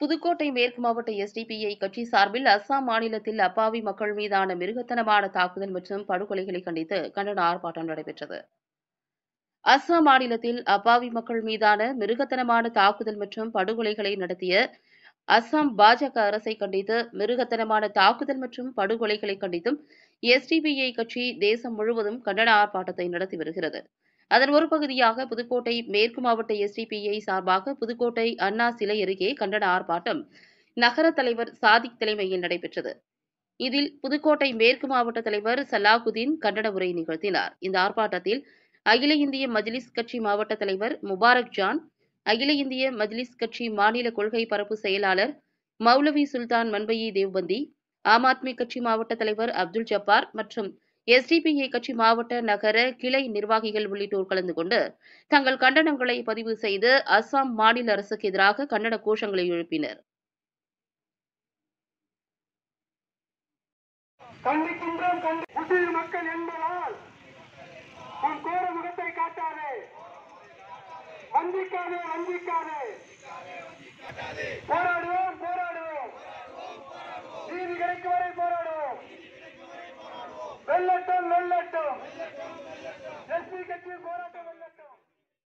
புதுக்கோட்டை மேற்கு மாவட்ட எஸ்டிபிஐ கட்சி சார்பில் அஸ்ஸாம் மாநிலத்தில் அப்பாவி மக்கள் மீதான மிருகத்தனமான தாக்குதல் மற்றும் படுகொலைகளை கண்டித்து கண்டன ஆர்ப்பாட்டம் நடைபெற்றது அஸ்ஸாம் மாநிலத்தில் அப்பாவி மக்கள் மீதான மிருகத்தனமான தாக்குதல் மற்றும் படுகொலைகளை நடத்திய அஸ்ஸாம் பாஜக அரசை கண்டித்து மிருகத்தனமான தாக்குதல் மற்றும் படுகொலைகளை கண்டித்தும் எஸ்டிபிஐ கட்சி தேசம் முழுவதும் கண்டன ஆர்ப்பாட்டத்தை நடத்தி வருகிறது அதன் ஒரு பகுதியாக புதுக்கோட்டை மேற்கு மாவட்ட எஸ்டிபிஐ சார்பாக புதுக்கோட்டை அண்ணா சிலை அருகே கண்டன ஆர்ப்பாட்டம் நகர தலைவர் சாதிக் தலைமையில் நடைபெற்றது இதில் புதுக்கோட்டை மேற்கு மாவட்ட தலைவர் சலாகுதீன் கண்டன உரை நிகழ்த்தினார் இந்த ஆர்ப்பாட்டத்தில் அகில இந்திய மஜ்லிஸ் கட்சி மாவட்ட தலைவர் முபாரக் ஜான் அகில இந்திய மஜ்லிஸ் கட்சி மாநில கொள்கை பரப்பு செயலாளர் மௌலவி சுல்தான் மன்பயி தேவ்பந்தி ஆம் ஆத்மி கட்சி மாவட்ட தலைவர் அப்துல் ஜப்பார் மற்றும் எஸ்டிபிஐ கட்சி மாவட்ட நகர கிளை நிர்வாகிகள் உள்ளிட்டோர் கலந்து கொண்டு தங்கள் கண்டனங்களை பதிவு செய்து அஸ்ஸாம் மாநில அரசுக்கு எதிராக கண்டன கோஷங்களை எழுப்பினர் கண்டிக்கின்றோம் கண்டி முஸ்லிம் மக்கள் என்பதால் உன் கோர முகத்தை காட்டாதே வஞ்சிக்காதே வஞ்சிக்காதே போராடுவோம் போராடுவோம் நீதி கிடைக்கும் வரை போராடுவோம் வெல்லட்டும் வெல்லட்டும் எஸ்பி கட்சி